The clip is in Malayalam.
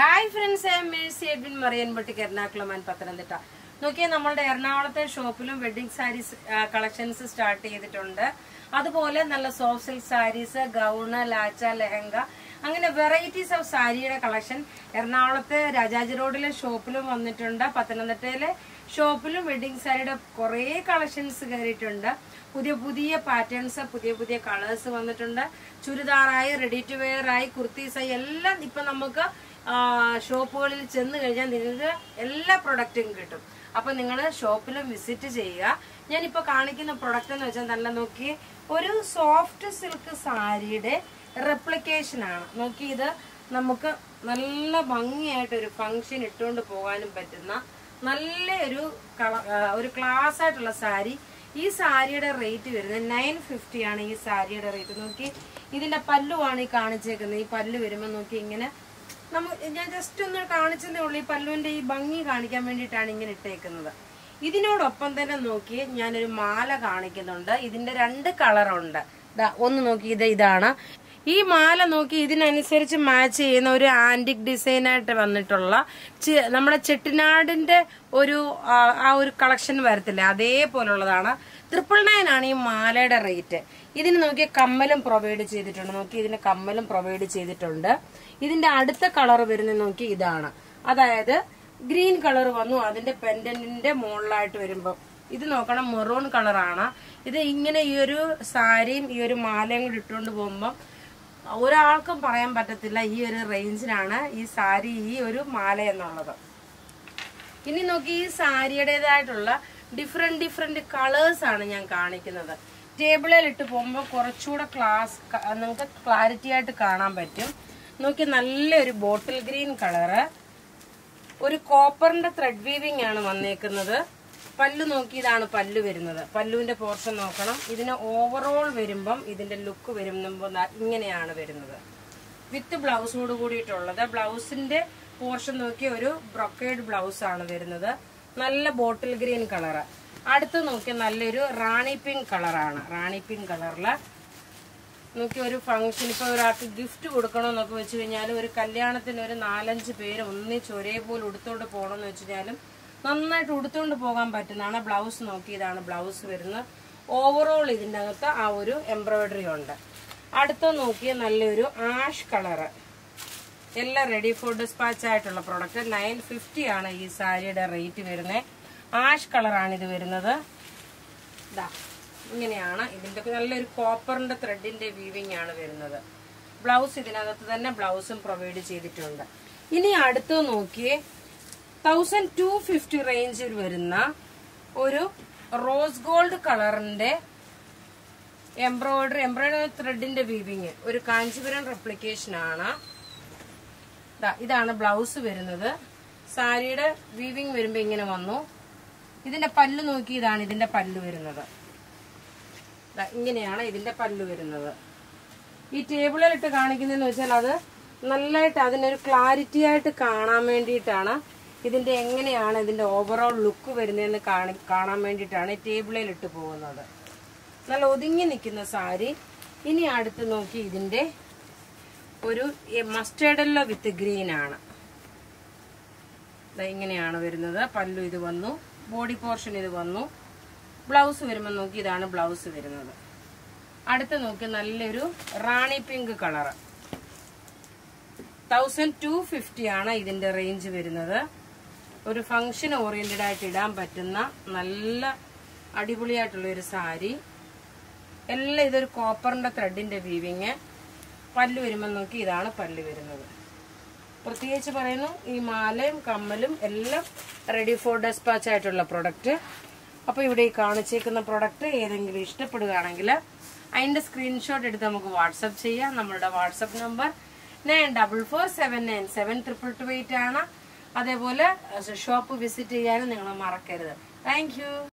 hi friends I Mercy Edwin Mariyanpatti Ernakulam and Pathanamthitta നോക്കിയാൽ നമ്മളുടെ എറണാകുളത്തെ ഷോപ്പിലും വെഡിങ് സാരീസ് കളക്ഷൻസ് സ്റ്റാർട്ട് ചെയ്തിട്ടുണ്ട് അതുപോലെ നല്ല soft silk sarees gown lacha lehenga അങ്ങനെ വെറൈറ്റീസ് ഓഫ് സാരിയുടെ കളക്ഷൻ എറണാകുളത്തെ രാജാജി റോഡിലെ ഷോപ്പിലും വന്നിട്ടുണ്ട് പത്തനംതിട്ടയിലെ ഷോപ്പിലും വെഡിങ് സാരിയുടെ കുറേ കളക്ഷൻസ് കയറിയിട്ടുണ്ട് പുതിയ പുതിയ പാറ്റേൺസ് പുതിയ പുതിയ കളേഴ്സ് വന്നിട്ടുണ്ട് ചുരിദാറായി റെഡി ടു വെയർ ആയി കുർത്തീസായി എല്ലാം ഇപ്പൊ നമുക്ക് ആ, ഷോപ്പുകളിൽ ചെന്ന് കഴിഞ്ഞാൽ നിങ്ങൾക്ക് എല്ലാ പ്രൊഡക്റ്റും കിട്ടും അപ്പൊ നിങ്ങൾ ഷോപ്പിലും വിസിറ്റ് ചെയ്യുക ഞാനിപ്പോ കാണിക്കുന്ന പ്രൊഡക്റ്റ് എന്ന് വെച്ചാൽ നല്ല നോക്കി ഒരു സോഫ്റ്റ് സിൽക്ക് സാരിയുടെ റെപ്ലിക്കേഷൻ ആണ് നോക്കി ഇത് നമുക്ക് നല്ല ഭംഗിയായിട്ട് ഒരു ഫംഗ്ഷൻ ഇട്ടുകൊണ്ട് പോകാനും പറ്റുന്ന നല്ല ഒരു കള- ആ, ഒരു ക്ലാസ് ആയിട്ടുള്ള സാരി ഈ സാരിയുടെ റേറ്റ് വരുന്നത് നയൻ ഫിഫ്റ്റി ആണ് ഈ സാരിയുടെ റേറ്റ് നോക്കി ഇതിന്റെ പല്ലുവാണ് ഈ കാണിച്ചേക്കുന്നത് ഈ പല്ല് വരുമ്പോൾ നോക്കി ഇങ്ങനെ നമ്മ ഞാൻ ജസ്റ്റ് ഒന്ന് കാണിച്ചതേ ഉള്ളൂ ഈ പല്ലുവിന്റെ ഈ ഭംഗി കാണിക്കാൻ വേണ്ടിയിട്ടാണ് ഇങ്ങനെ ഇട്ടേക്കുന്നത് ഇതിനോടൊപ്പം തന്നെ നോക്കി ഞാനൊരു മാല കാണിക്കുന്നുണ്ട് ഇതിന്റെ രണ്ട് കളറുണ്ട് ദാ ഒന്ന് നോക്കി ഇത് ഇതാണ് ഈ മാല നോക്കി ഇതിനനുസരിച്ച് മാച്ച് ചെയ്യുന്ന ഒരു ആന്റിക് ഡിസൈൻ ആയിട്ട് വന്നിട്ടുള്ള ചെ- നമ്മുടെ ചെട്ടിനാടിന്റെ ഒരു ആ, ആ ഒരു കളക്ഷൻ വരത്തില്ലേ അതേപോലുള്ളതാണ് ട്രിപ്പിൾ നയൻ ആണ് ഈ മാലയുടെ റേറ്റ് ഇതിന് നോക്കി കമ്മലും പ്രൊവൈഡ് ചെയ്തിട്ടുണ്ട് നോക്കി ഇതിന് കമ്മലും പ്രൊവൈഡ് ചെയ്തിട്ടുണ്ട് ഇതിന്റെ അടുത്ത കളർ വരുന്നത് നോക്കി ഇതാണ് അതായത് ഗ്രീൻ കളർ വന്നു അതിന്റെ പെൻഡന്റിന്റെ മുകളിലായിട്ട് വരുമ്പോൾ ഇത് നോക്കണം മെറൂൺ കളറാണ് ഇത് ഇങ്ങനെ ഈ ഒരു സാരിയും ഈ ഒരു മാലയും കൂടി ഇട്ടുകൊണ്ട് പോകുമ്പോൾ ഒരാൾക്കും പറയാൻ പറ്റത്തില്ല ഈ ഒരു റേഞ്ചിനാണ് ഈ സാരി ഈ ഒരു മാല എന്നുള്ളത് ഇനി നോക്കി ഈ സാരിയുടേതായിട്ടുള്ള ഡിഫറെന്റ് ഡിഫറെന്റ് കളേഴ്സ് ആണ് ഞാൻ കാണിക്കുന്നത് ടേബിളിൽ ഇട്ട് പോകുമ്പോൾ കുറച്ചുകൂടെ ക്ലാസ് നിങ്ങൾക്ക് ക്ലാരിറ്റി ആയിട്ട് കാണാൻ പറ്റും നോക്കി നല്ലൊരു ബോട്ടിൽ ഗ്രീൻ കളറ് ഒരു കോപ്പറിന്റെ ത്രെഡ് വീവിംഗ് ആണ് വന്നേക്കുന്നത് പല്ല് നോക്കി ഇതാണ് പല്ല് വരുന്നത് പല്ലുവിന്റെ പോർഷൻ നോക്കണം ഇതിന് ഓവറോൾ വരുമ്പം ഇതിന്റെ ലുക്ക് വരുമ്പോൾ ദാ ഇങ്ങനെയാണ് വരുന്നത് വിത്ത് ബ്ലൗസോട് കൂടിയിട്ടുള്ളത് ബ്ലൗസിന്റെ പോർഷൻ നോക്കി ഒരു ബ്രൊക്കേഡ് ബ്ലൗസ് ആണ് വരുന്നത് നല്ല ബോട്ടിൽ ഗ്രീൻ കളറ് അടുത്ത് നോക്കി നല്ലൊരു റാണി പിങ്ക് കളറാണ് റാണി പിങ്ക് കളറില് നോക്കി ഒരു ഫംഗ്ഷൻ ഇപ്പൊ ഒരാൾക്ക് ഗിഫ്റ്റ് കൊടുക്കണമെന്നൊക്കെ വെച്ച് കഴിഞ്ഞാൽ ഒരു കല്യാണത്തിന് ഒരു നാലഞ്ച് പേര് ഒന്നിച്ച് ഒരേപോലെ ഉടുത്തോണ്ട് പോകണമെന്ന് വെച്ച് കഴിഞ്ഞാലും നന്നായിട്ട് ഉടുത്തോണ്ട് പോകാൻ പറ്റുന്നതാണ് ബ്ലൗസ് നോക്കി ഇതാണ് ബ്ലൗസ് വരുന്നത് ഓവറോൾ ഇതിൻ്റെ അകത്ത് ആ ഒരു എംബ്രോയിഡറി ഉണ്ട് അടുത്ത നോക്കിയ നല്ലൊരു ആഷ് കളറ് എല്ലാം റെഡി ഫോർ ഡിസ്പാച്ച് ആയിട്ടുള്ള പ്രോഡക്റ്റ് നയൻ ഫിഫ്റ്റി ആണ് ഈ സാരിയുടെ റേറ്റ് വരുന്നത് ആഷ് കളറാണ് ഇത് വരുന്നത് ദാ ഇങ്ങനെയാണ് ഇതിന്റെ നല്ലൊരു കോപ്പറിന്റെ ത്രെഡിന്റെ വീവിംഗ് ആണ് വരുന്നത് ബ്ലൗസ് ഇതിനകത്ത് തന്നെ ബ്ലൗസും പ്രൊവൈഡ് ചെയ്തിട്ടുണ്ട് ഇനി അടുത്ത് നോക്കിയേ തൗസൻഡ് ടു ഫിഫ്റ്റി റേഞ്ചിൽ വരുന്ന ഒരു റോസ് ഗോൾഡ് കളറിന്റെ എംബ്രോയിഡറി എംബ്രോയിഡറി ത്രെഡിന്റെ വീവിങ് ഒരു കാഞ്ചീപുരം റെപ്ലിക്കേഷൻ ആണ് ദാ, ഇതാണ് ബ്ലൗസ് വരുന്നത് സാരിയുടെ വീവിങ് വരുമ്പോ ഇങ്ങനെ വന്നു ഇതിന്റെ പല്ല് നോക്കി ഇതാണ് ഇതിന്റെ പല്ല് വരുന്നത് ദാ, ഇങ്ങനെയാണ് ഇതിന്റെ പല്ല് വരുന്നത് ഈ ടേബിളിൽ ഇട്ട് കാണിക്കുന്നതെന്ന് വെച്ചാൽ അത് നല്ലതായിട്ട് അതിനൊരു ക്ലാരിറ്റി ആയിട്ട് കാണാൻ വേണ്ടിയിട്ടാണ് ഇതിന്റെ എങ്ങനെയാണ് ഇതിന്റെ ഓവറോൾ ലുക്ക് വരുന്നതെന്ന് കാണി കാണാൻ വേണ്ടിയിട്ടാണ് ഈ ടേബിളിൽ ഇട്ട് പോകുന്നത് നല്ല ഒതുങ്ങി നിൽക്കുന്ന സാരി ഇനി അടുത്ത് നോക്കി ഇതിന്റെ ഒരു മസ്റ്റേർഡല്ലോ വിത്ത് ഗ്രീൻ ആണ് ദാ ഇങ്ങനെയാണ് വരുന്നത് പല്ലു ഇത് വന്നു ബോഡി പോർഷൻ ഇത് വന്നു ബ്ലൗസ് വരുമ്പോൾ നോക്കി ഇതാണ് ബ്ലൗസ് വരുന്നത് അടുത്ത് നോക്കി നല്ലൊരു rani pink colour thousand two fifty ആണ് ഇതിന്റെ റേഞ്ച് വരുന്നത് ഒരു ഫംഗ്ഷൻ ഓറിയന്റഡ് ആയിട്ട് ഇടാൻ പറ്റുന്ന നല്ല അടിപൊളിയായിട്ടുള്ള ഒരു സാരി എല്ലാം ഇതൊരു കോപ്പറിന്റെ ത്രെഡിന്റെ വീവിങ് പല്ല് വരുമ്പോൾ നോക്കി ഇതാണ് പല്ല് വരുന്നത് പ്രത്യേകിച്ച് പറയുന്നു ഈ മാലയും കമ്മലും എല്ലാം റെഡി ഫോർ ഡെസ്പാച്ച് ആയിട്ടുള്ള പ്രൊഡക്റ്റ് അപ്പോൾ ഇവിടെ ഈ കാണിച്ചേക്കുന്ന പ്രൊഡക്റ്റ് ഏതെങ്കിലും ഇഷ്ടപ്പെടുകയാണെങ്കിൽ അതിന്റെ സ്ക്രീൻഷോട്ട് എടുത്ത് നമുക്ക് വാട്സപ്പ് ചെയ്യാം നമ്മളുടെ WhatsApp number nine double four seven nine seven triple two eight ആണ് അതേപോലെ ഷോപ്പ് വിസിറ്റ് ചെയ്യാനും നിങ്ങൾ മറക്കരുത് താങ്ക്